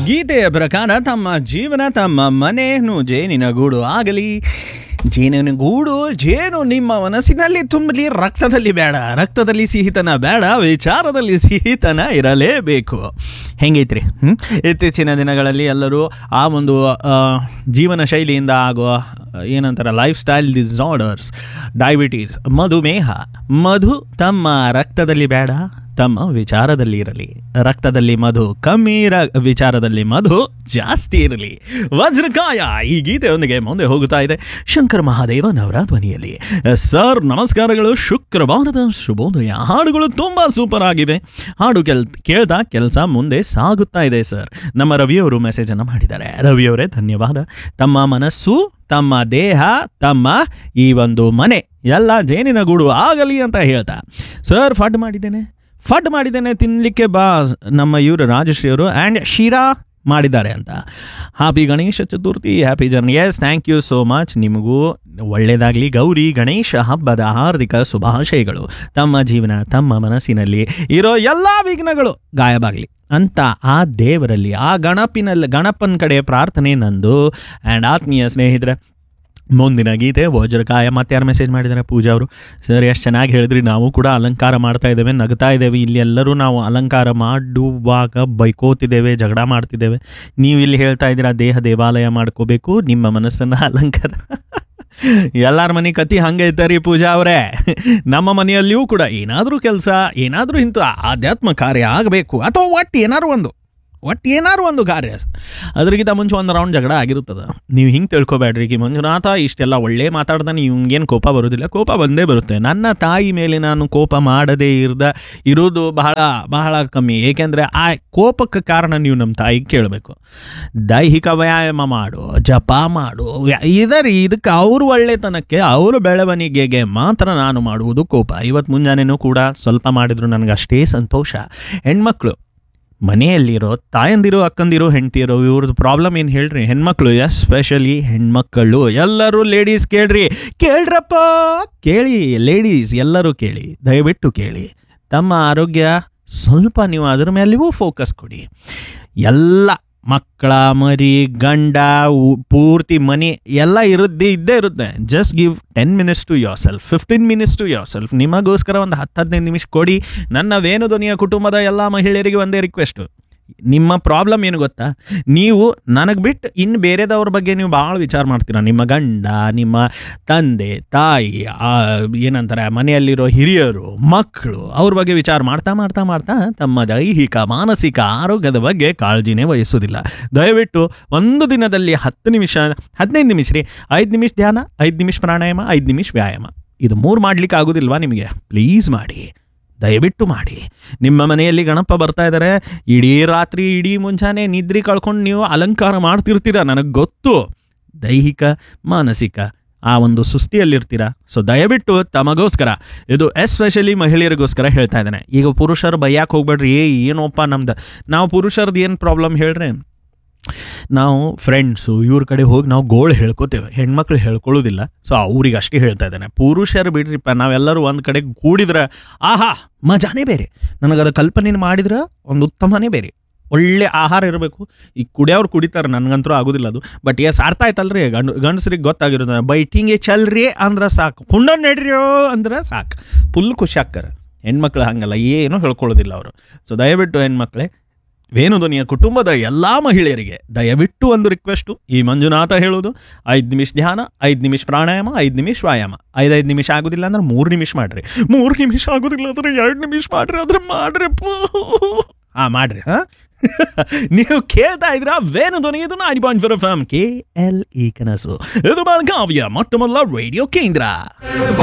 ಗೀತೆಯ ಪ್ರಕಾರ ತಮ್ಮ ಜೀವನ ತಮ್ಮ ಮನೆಯನ್ನು ಜೇನಿನ ಗೂಡು ಆಗಲಿ ಜೇನಿನ ಗೂಡು ಜೇನು ನಿಮ್ಮ ಮನಸ್ಸಿನಲ್ಲಿ ತುಂಬಲಿ ರಕ್ತದಲ್ಲಿ ಬೇಡ ರಕ್ತದಲ್ಲಿ ಸಿಹಿತನ ಬೇಡ ವಿಚಾರದಲ್ಲಿ ಸಿಹಿತನ ಇರಲೇಬೇಕು ಹೆಂಗೈತ್ರಿ ಹ್ಮ್? ಇತ್ತೀಚಿನ ದಿನಗಳಲ್ಲಿ ಎಲ್ಲರೂ ಆ ಒಂದು ಆ, ಜೀವನ ಶೈಲಿಯಿಂದ ಆಗುವ ಏನಂತಾರೆ ಲೈಫ್ ಸ್ಟೈಲ್ ಡಿಸಾರ್ಡರ್ಸ್ ಡಯಾಬಿಟೀಸ್ ಮಧುಮೇಹ ಮಧು ತಮ್ಮ ರಕ್ತದಲ್ಲಿ ಬೇಡ ತಮ್ಮ ವಿಚಾರದಲ್ಲಿ ಇರಲಿ ರಕ್ತದಲ್ಲಿ ಮಧು ಕಮ್ಮಿ ರ ವಿಚಾರದಲ್ಲಿ ಮಧು ಜಾಸ್ತಿ ಇರಲಿ ವಜ್ರಕಾಯ ಈ ಗೀತೆಯೊಂದಿಗೆ ಮುಂದೆ ಹೋಗುತ್ತಾ ಇದೆ ಶಂಕರ ಮಹಾದೇವನವರ ಧ್ವನಿಯಲ್ಲಿ ಸರ್ ನಮಸ್ಕಾರಗಳು ಶುಕ್ರವಾರದ ಶುಭೋದಯ ಹಾಡುಗಳು ತುಂಬ ಸೂಪರ್ ಆಗಿವೆ ಹಾಡು ಕೆಲ್ ಕೇಳ್ತಾ ಕೆಲಸ ಮುಂದೆ ಸಾಗುತ್ತಾ ಇದೆ ಸರ್ ನಮ್ಮ ರವಿಯವರು ಮೆಸೇಜನ್ನು ಮಾಡಿದ್ದಾರೆ ರವಿಯವರೇ ಧನ್ಯವಾದ ತಮ್ಮ ಮನಸ್ಸು ತಮ್ಮ ದೇಹ ತಮ್ಮ ಈ ಒಂದು ಮನೆ ಎಲ್ಲ ಜೇನಿನ ಗೂಡು ಆಗಲಿ ಅಂತ ಹೇಳ್ತಾ ಸರ್ ಫಡ್ ಮಾಡಿದ್ದೇನೆ ಫಡ್ ಮಾಡಿದ್ದೇನೆ ತಿನ್ನಲಿಕ್ಕೆ ಬಾ ನಮ್ಮ ಇವರು ರಾಜಶ್ರೀ ಅವರು ಆ್ಯಂಡ್ ಶಿರಾ ಮಾಡಿದ್ದಾರೆ ಅಂತ ಹ್ಯಾಪಿ ಗಣೇಶ ಚತುರ್ಥಿ ಹ್ಯಾಪಿ ಜನ್ ಎಸ್ ಥ್ಯಾಂಕ್ ಯು ಸೋ ಮಚ್ ನಿಮಗೂ ಒಳ್ಳೆಯದಾಗಲಿ ಗೌರಿ ಗಣೇಶ ಹಬ್ಬದ ಹಾರ್ದಿಕ ಶುಭಾಶಯಗಳು ತಮ್ಮ ಜೀವನ ತಮ್ಮ ಮನಸ್ಸಿನಲ್ಲಿ ಇರೋ ಎಲ್ಲ ವಿಘ್ನಗಳು ಗಾಯಬಾಗಲಿ ಅಂತ ಆ ದೇವರಲ್ಲಿ ಆ ಗಣಪಿನಲ್ಲಿ ಗಣಪನ ಕಡೆ ಪ್ರಾರ್ಥನೆ ನಂದು ಆ್ಯಂಡ್ ಆತ್ಮೀಯ ಸ್ನೇಹಿತರೆ ಮುಂದಿನ ಗೀತೆ ವಜ್ರಕಾಯ ಮತ್ತೆ ಯಾರು ಮೆಸೇಜ್ ಮಾಡಿದ್ದಾರೆ ಪೂಜಾ ಅವರು ಸರ್ ಎಷ್ಟು ಚೆನ್ನಾಗಿ ಹೇಳಿದ್ರಿ ನಾವು ಕೂಡ ಅಲಂಕಾರ ಮಾಡ್ತಾ ಇದ್ದೇವೆ ನಗ್ತಾ ಇದ್ದೇವೆ ಇಲ್ಲಿ ಎಲ್ಲರೂ ನಾವು ಅಲಂಕಾರ ಮಾಡುವಾಗ ಬೈಕೋತಿದ್ದೇವೆ ಜಗಳ ಮಾಡ್ತಿದ್ದೇವೆ ನೀವು ಇಲ್ಲಿ ಹೇಳ್ತಾ ಇದ್ದೀರಾ ದೇಹ ದೇವಾಲಯ ಮಾಡ್ಕೋಬೇಕು ನಿಮ್ಮ ಮನಸ್ಸನ್ನು ಅಲಂಕಾರ ಎಲ್ಲರ ಮನೆ ಕತಿ ಹಂಗೆ ಐತರಿ ಪೂಜಾ ಅವರೇ ನಮ್ಮ ಮನೆಯಲ್ಲಿಯೂ ಕೂಡ ಏನಾದರೂ ಕೆಲಸ ಏನಾದರೂ ಇಂಥ ಆಧ್ಯಾತ್ಮ ಕಾರ್ಯ ಆಗಬೇಕು ಅಥವಾ ಒಟ್ಟು ಏನಾದ್ರು ಒಂದು ಒಟ್ಟು ಏನಾರು ಒಂದು ಕಾರ್ಯ ಅದ್ರಗಿಂತ ಮುಂಚೆ ಒಂದು ರೌಂಡ್ ಜಗಳ ಆಗಿರುತ್ತದೆ ನೀವು ಹಿಂಗೆ ತಿಳ್ಕೊಬೇಡ್ರಿ ಕಿ ಮಂಜುನಾಥ ಇಷ್ಟೆಲ್ಲ ಒಳ್ಳೆ ಮಾತಾಡ್ದಾನೆ ಇವಂಗೇನು ಕೋಪ ಬರೋದಿಲ್ಲ ಕೋಪ ಬಂದೇ ಬರುತ್ತೆ ನನ್ನ ತಾಯಿ ಮೇಲೆ ನಾನು ಕೋಪ ಮಾಡದೇ ಇರ್ದ ಇರೋದು ಬಹಳ ಬಹಳ ಕಮ್ಮಿ ಏಕೆಂದರೆ ಆ ಕೋಪಕ್ಕೆ ಕಾರಣ ನೀವು ನಮ್ಮ ತಾಯಿಗೆ ಕೇಳಬೇಕು ದೈಹಿಕ ವ್ಯಾಯಾಮ ಮಾಡು ಜಪ ಮಾಡು ವ್ಯಾ- ಇದರಿ ಇದಕ್ಕೆ ಅವ್ರ ಒಳ್ಳೆತನಕ್ಕೆ ಅವ್ರ ಬೆಳವಣಿಗೆಗೆ ಮಾತ್ರ ನಾನು ಮಾಡುವುದು ಕೋಪ ಇವತ್ತು ಮುಂಜಾನೆನೂ ಕೂಡ ಸ್ವಲ್ಪ ಮಾಡಿದ್ರು ನನಗೆ ಅಷ್ಟೇ ಸಂತೋಷ ಹೆಣ್ಮಕ್ಳು ಮನೆಯಲ್ಲಿರೋ ತಾಯಂದಿರು ಅಕ್ಕಂದಿರು ಹೆಂಡ್ತಿಯರು ಇವ್ರದ್ದು ಪ್ರಾಬ್ಲಮ್ ಏನು ಹೇಳ್ರಿ ಹೆಣ್ಮಕ್ಳು ಎಸ್ಪೆಷಲಿ ಹೆಣ್ಮಕ್ಕಳು ಎಲ್ಲರೂ ಲೇಡೀಸ್ ಕೇಳ್ರಿ ಕೇಳ್ರಪ್ಪ ಕೇಳಿ ಲೇಡೀಸ್ ಎಲ್ಲರೂ ಕೇಳಿ ದಯವಿಟ್ಟು ಕೇಳಿ ತಮ್ಮ ಆರೋಗ್ಯ ಸ್ವಲ್ಪ ನೀವು ಅದ್ರ ಮೇಲೆಯೂ ಫೋಕಸ್ ಕೊಡಿ ಎಲ್ಲ ಮಕ್ಕಳ ಮರಿ ಗಂಡ ಉ- ಪೂರ್ತಿ ಮನಿ ಎಲ್ಲ ಇರುತ್ತೆ ಇದ್ದೇ ಇರುತ್ತೆ just give ten minutes to yourself fifteen minutes to yourself ನಿಮಗೋಸ್ಕರ ಒಂದು ಹತ್ತು ಹದಿನೈದು ನಿಮಿಷ ಕೊಡಿ ನನ್ನ ವೇಣುಧ್ವನಿಯ ಕುಟುಂಬದ ಎಲ್ಲ ಮಹಿಳೆಯರಿಗೆ ಒಂದೇ ರಿಕ್ವೆಸ್ಟು ನಿಮ್ಮ ಪ್ರಾಬ್ಲಮ್ ಏನು ಗೊತ್ತಾ ನೀವು ನನಗೆ ಬಿಟ್ಟು ಇನ್ನು ಬೇರೆದವ್ರ ಬಗ್ಗೆ ನೀವು ಭಾಳ ವಿಚಾರ ಮಾಡ್ತೀರಾ ನಿಮ್ಮ ಗಂಡ ನಿಮ್ಮ ತಂದೆ ತಾಯಿ ಆ, ಏನಂತಾರೆ ಮನೆಯಲ್ಲಿರೋ ಹಿರಿಯರು ಮಕ್ಕಳು ಅವ್ರ ಬಗ್ಗೆ ವಿಚಾರ ಮಾಡ್ತಾ ಮಾಡ್ತಾ ಮಾಡ್ತಾ ತಮ್ಮ ದೈಹಿಕ ಮಾನಸಿಕ ಆರೋಗ್ಯದ ಬಗ್ಗೆ ಕಾಳಜಿನೇ ವಹಿಸೋದಿಲ್ಲ ದಯವಿಟ್ಟು ಒಂದು ದಿನದಲ್ಲಿ ಹತ್ತು ನಿಮಿಷ ಹದಿನೈದು ನಿಮಿಷ ರೀ ಐದು ನಿಮಿಷ ಧ್ಯಾನ ಐದು ನಿಮಿಷ ಪ್ರಾಣಾಯಾಮ ಐದು ನಿಮಿಷ ವ್ಯಾಯಾಮ ಇದು ಮೂರು ಮಾಡ್ಲಿಕ್ಕೆ ಆಗೋದಿಲ್ವಾ ನಿಮಗೆ ಪ್ಲೀಸ್ ಮಾಡಿ ದಯವಿಟ್ಟು ಮಾಡಿ ನಿಮ್ಮ ಮನೆಯಲ್ಲಿ ಗಣಪ ಬರ್ತಾ ಇದ್ದಾರೆ ಇಡೀ ರಾತ್ರಿ ಇಡೀ ಮುಂಜಾನೆ ನಿದ್ರಿ ಕಳ್ಕೊಂಡು ನೀವು ಅಲಂಕಾರ ಮಾಡ್ತಿರ್ತೀರ ನನಗೆ ಗೊತ್ತು ದೈಹಿಕ ಮಾನಸಿಕ ಆ ಒಂದು ಸುಸ್ತಿಯಲ್ಲಿರ್ತೀರ ಸೊ ದಯವಿಟ್ಟು ತಮಗೋಸ್ಕರ ಇದು ಎಸ್ಪೆಷಲಿ ಮಹಿಳೆಯರಿಗೋಸ್ಕರ ಹೇಳ್ತಾ ಇದ್ದೇನೆ ಈಗ ಪುರುಷರು ಬೈಯಕ್ಕೆ ಹೋಗ್ಬೇಡ್ರಿ ಏ ಏನೋಪ್ಪ ನಮ್ದು ನಾವು ಪುರುಷರದ್ದು ಏನು ಪ್ರಾಬ್ಲಮ್ ಹೇಳ್ರಿ ನಾವು ಫ್ರೆಂಡ್ಸು ಇವ್ರ ಕಡೆ ಹೋಗಿ ನಾವು ಗೋಳು ಹೇಳ್ಕೊತೇವೆ ಹೆಣ್ಮಕ್ಳು ಹೇಳ್ಕೊಳ್ಳೋದಿಲ್ಲ ಸೊ ಅವ್ರಿಗೆ ಅಷ್ಟೇ ಹೇಳ್ತಾ ಇದ್ದಾನೆ ಪುರುಷರು ಬಿಡ್ರಿಪ್ಪ ನಾವೆಲ್ಲರೂ ಒಂದು ಕಡೆ ಕೂಡಿದ್ರೆ ಆಹಾ ಮಜಾನೇ ಬೇರೆ ನನಗದು ಕಲ್ಪನೆ ಮಾಡಿದ್ರೆ ಒಂದು ಉತ್ತಮನೇ ಬೇರೆ ಒಳ್ಳೆ ಆಹಾರ ಇರಬೇಕು ಈ ಕುಡಿಯೋರು ಕುಡಿತಾರೆ ನನಗಂತೂ ಆಗೋದಿಲ್ಲ ಅದು ಬಟ್ ಎಸ್ ಅರ್ಥ ಆಯ್ತಲ್ರಿ ಗಂಡು ಗಂಡಸ್ರಿಗೆ ಗೊತ್ತಾಗಿರೋದು ಬೈಟಿಂಗೆ ಚಲ್ರಿ ಅಂದ್ರೆ ಸಾಕು ಕುಂಡ ನಡ್ರಿಯೋ ಅಂದ್ರೆ ಸಾಕು ಫುಲ್ ಖುಷಿ ಆಗ್ತಾರೆ ಹೆಣ್ಮಕ್ಳು ಹಂಗಲ್ಲ ಏನೂ ಹೇಳ್ಕೊಳ್ಳೋದಿಲ್ಲ ಅವರು ಸೊ ದಯವಿಟ್ಟು ಹೆಣ್ಮಕ್ಳೇ ವೇಣುಧ್ವನಿಯ ಕುಟುಂಬದ ಎಲ್ಲ ಮಹಿಳೆಯರಿಗೆ ದಯವಿಟ್ಟು ಒಂದು ರಿಕ್ವೆಸ್ಟು ಈ ಮಂಜುನಾಥ ಹೇಳೋದು ಐದು ನಿಮಿಷ ಧ್ಯಾನ ಐದು ನಿಮಿಷ ಪ್ರಾಣಾಯಾಮ ಐದು ನಿಮಿಷ ವ್ಯಾಯಾಮ ಐದೈದು ನಿಮಿಷ ಆಗೋದಿಲ್ಲ ಅಂದ್ರೆ ಮೂರು ನಿಮಿಷ ಮಾಡ್ರಿ ಮೂರು ನಿಮಿಷ ಆಗೋದಿಲ್ಲ ಅಂದ್ರೆ ಎರಡು ನಿಮಿಷ ಮಾಡ್ರಿ ಆದ್ರೆ ಮಾಡ್ರಿ ಹಾಂ ಮಾಡ್ರಿ ಹಾಂ ನೀವು ಕೇಳ್ತಾ ಇದ್ರ ವೇಣು ಧ್ವನಿ ಇದು ninety point four F M K L E ಕನಸು ಇದು ಬೆಳಗಾವಿಯ ಮೊಟ್ಟ ಮೊದಲ ರೇಡಿಯೋ ಕೇಂದ್ರ